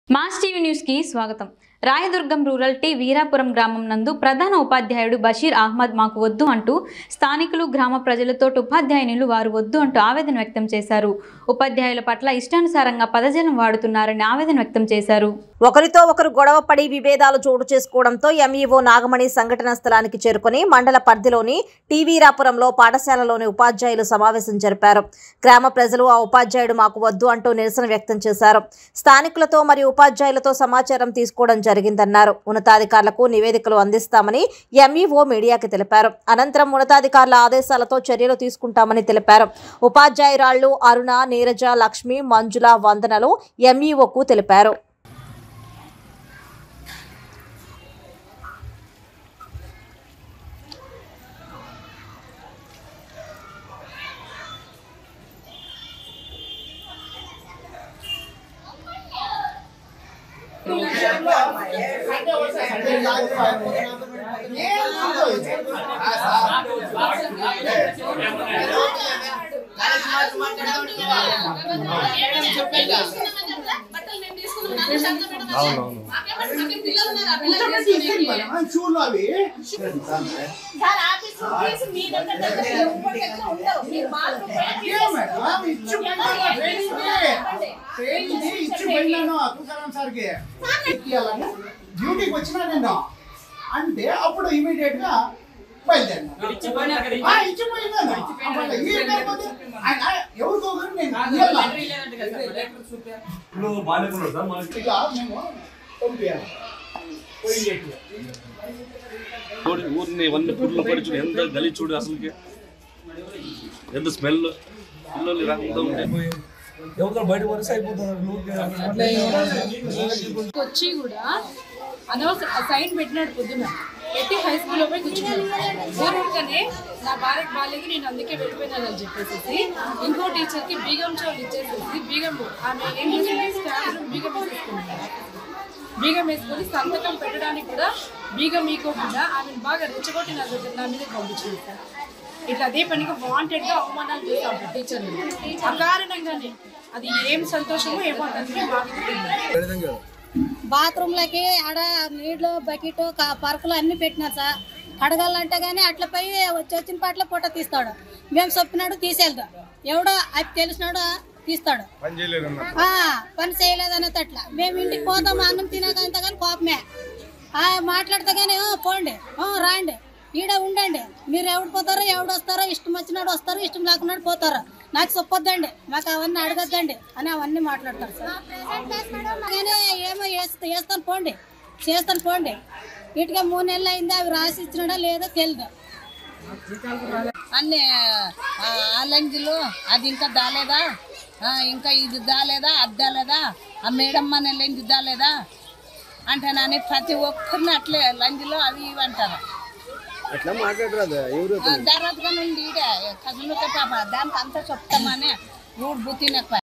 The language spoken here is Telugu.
మాస్ టీవీ న్యూస్ కి స్వాగతం రాయదుర్గం రూరల్ టీ వీరాపురం గ్రామం నందు ప్రధాన ఉపాధ్యాయుడు బషీర్ అహ్మద్ మాకు వద్దు అంటూ స్థానికులు గ్రామ ప్రజలతో ఉపాధ్యాయునులు వారు వద్దు అంటూ ఆవేదన వ్యక్తం చేశారు ఉపాధ్యాయుల పట్ల ఇష్టానుసారంగా పదజలం వాడుతున్నారని ఆవేదన వ్యక్తం చేశారు ఒకరితో ఒకరు గొడవ పడి విభేదాలు చోటు చేసుకోవడంతో ఎంఈఓ నాగమణి సంఘటనా స్థలానికి చేరుకుని మండల పరిధిలోని టీవీరాపురంలో పాఠశాలలోని ఉపాధ్యాయులు సమావేశం జరిపారు గ్రామ ప్రజలు ఆ ఉపాధ్యాయుడు మాకు వద్దు అంటూ నిరసన వ్యక్తం చేశారు స్థానికులతో మరియు ఉపాధ్యాయులతో సమాచారం తీసుకోవడం జరిగిందన్నారు ఉన్నతాధికారులకు నివేదికలు అందిస్తామని ఎంఈఓ మీడియాకి తెలిపారు అనంతరం ఉన్నతాధికారుల ఆదేశాలతో చర్యలు తీసుకుంటామని తెలిపారు ఉపాధ్యాయురాళ్లు అరుణ నీరజ లక్ష్మి మంజుల వందనలు ఎంఈఓకు తెలిపారు చూడు అవి సార్ ఆఫీస్ ఫీజు మీ దగ్గర దగ్గర ఎవ్వరి దగ్గర ఉండవు. మీరు బాత్రూమ్ పోయి ఏం మేడం ఇచ్చి పోయినాను ట్రైనింగ్కి ట్రైనింగ్కి ఇచ్చి పోయినాను తుకారాం సార్కి ఎక్కియాలని డ్యూటీకి వచ్చినా నేను అంటే అప్పుడు ఇమీడియట్ గా బయలుదేరినా ఆ, ఇచ్చి పోయినాను అప్పుడు ఈ లేకపోతే ఆయన ఎవరికో ఒకరు నేను ఇయ్యాల. ఇప్పుడు బాగాలేకున్నాడు సార్ మనకి ఇక మేము పంపించాలి పోయిండేటి చూడు ఊరిని ఇవన్నీ పుర్లు పడి చూడు ఎంత గలీజ్ చూడు అసలుకి ఎంత స్మెల్ పిల్లలు రాకుండా ఉంటాయి ఎవరితో బయట వరుస అయిపోతున్నారు వచ్చి కూడా అనవసర సైన్ పెట్టినాడు పొద్దున పెట్టి హై స్కూల్లో పోయి కూర్చున్నాడు ఊరుకనే నా భార్యకు బాగాలేదు నేను అందుకే వెళ్ళిపోయినానని చెప్పేసి ఇంకో టీచర్కి బీగం చోలు ఇచ్చేసేసి బీగం ఆమె ఏం చేసింది స్టాఫ్ రూమ్ బీగం వేసేసుకుంటారు బీగం వేసుకొని సంతకం పెట్టడానికి కూడా బీగం ఈకోకుండా ఆమెను బాగా రెచ్చగొట్టి నా దగ్గర నా మీద పంపించింది సార్ ఇట్లా అదే పనిగా వాంటెడ్ గా అవమానాలు చేస్తాం టీచర్ని అకారణంగానే అది ఏం సంతోషమో ఏమో అతనికి మాకు తెలియదు బాత్రూంలకి ఆడ నీళ్లు బకెట్ క- పరుపులు అన్ని పెట్టినారు సార్ కడగాలంటే కానీ అట్లా పోయి వచ్చి వచ్చిన పాటలో ఫోటో తీస్తాడు మేము చెప్పినాడు తీసేద్దాం ఎవడో అది తెలిసినాడు తీస్తాడు ఆ, పని చేయలేదు అన్నట్ల మేము ఇంటికి పోతాం అన్నం తినకంత కానీ కోపమే ఆ, మాట్లాడితే కానీ "ఆ, పోండి ఆ, రాండి ఈడ ఉండండి మీరు ఎవడు పోతారో ఎవడు వస్తారో ఇష్టం వచ్చినాడు వస్తారు ఇష్టం లేకున్నాడు పోతారు నాకు చెప్పొద్దండి మాకు అవన్నీ అడగద్దండి అని అవన్నీ మాట్లాడతారు సార్ కానీ ఏమో వేస్తా వేస్తాను పోండి చేస్తాను పోండి ఇటుగా మూడు నెలలు అయింది అవి రాసి ఇచ్చినాడో లేదో తెలియదు అన్ని ఆ, ఆ లంజులు అది ఇంకా దాలేదా ఆ, ఇంకా ఇది దాలేదా అది దాలేదా ఆ మేడం మన లంజి దాలేదా అంటానని ప్రతి ఒక్కరిని అట్లే లంజులు అవి ఇవి అంటారు అట్లా మాట్లాడరాదు ఎవరు ఆ, దర్వాజగా నుండి ఈడే కదులుక పాప దానికి అంతా చెప్తామని ఊడు బుత్తినెక్కువ